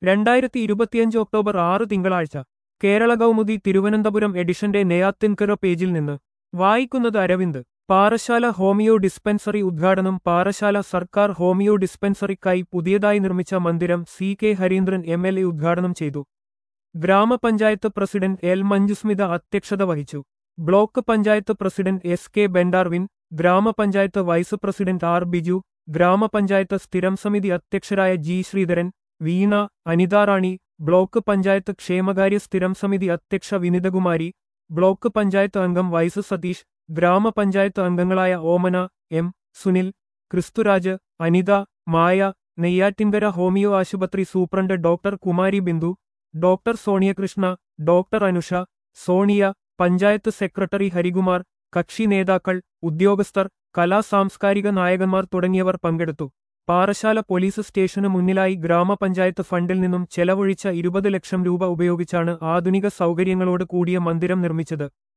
രണ്ടായിരത്തി ഇരുപത്തിയഞ്ച് ഒക്ടോബർ ആറ് തിങ്കളാഴ്ച കേരള കൗമുദി തിരുവനന്തപുരം എഡിഷന്റെ നെയ്യാത്തിൻകര പേജിൽ നിന്ന് വായിക്കുന്നത് അരവിന്ദ് പാറശാല ഹോമിയോ ഡിസ്പെൻസറി ഉദ്ഘാടനം പാറശാല സർക്കാർ ഹോമിയോ ഡിസ്പെൻസറിക്കായി പുതിയതായി നിർമ്മിച്ച മന്ദിരം C K Harindran M L A ഉദ്ഘാടനം ചെയ്തു ഗ്രാമപഞ്ചായത്ത് പ്രസിഡന്റ് എൽ മഞ്ജുസ്മിത അധ്യക്ഷത വഹിച്ചു block panchayat president S K Bendarwin ഗ്രാമപഞ്ചായത്ത് വൈസ് പ്രസിഡന്റ് ആർ ബിജു ഗ്രാമപഞ്ചായത്ത് സ്ഥിരം സമിതി അധ്യക്ഷരായ ജി ശ്രീധരൻ വീണ അനിതാറാണി ബ്ലോക്ക് പഞ്ചായത്ത് ക്ഷേമകാര്യ സ്ഥിരം സമിതി അധ്യക്ഷ വിനിതകുമാരി ബ്ലോക്ക് പഞ്ചായത്ത് അംഗം വൈസ് സതീഷ് ഗ്രാമപഞ്ചായത്ത് അംഗങ്ങളായ ഓമന എം സുനിൽ ക്രിസ്തുരാജ് അനിത മായ നെയ്യാറ്റിൻകര ഹോമിയോ ആശുപത്രി superintendent doctor Kumari Bindu doctor Soniakrishna doctor Anusha Sonia panchayat secretary Harikumar കക്ഷി നേതാക്കൾ ഉദ്യോഗസ്ഥർ കലാ സാംസ്കാരിക നായകന്മാർ തുടങ്ങിയവർ പങ്കെടുത്തു പാറശാല പോലീസ് സ്റ്റേഷനു മുന്നിലായി ഗ്രാമപഞ്ചായത്ത് ഫണ്ടിൽ നിന്നും ചെലവഴിച്ച ഇരുപത് ലക്ഷം രൂപ ഉപയോഗിച്ചാണ് ആധുനിക സൗകര്യങ്ങളോട് കൂടിയ മന്ദിരം നിർമ്മിച്ചത്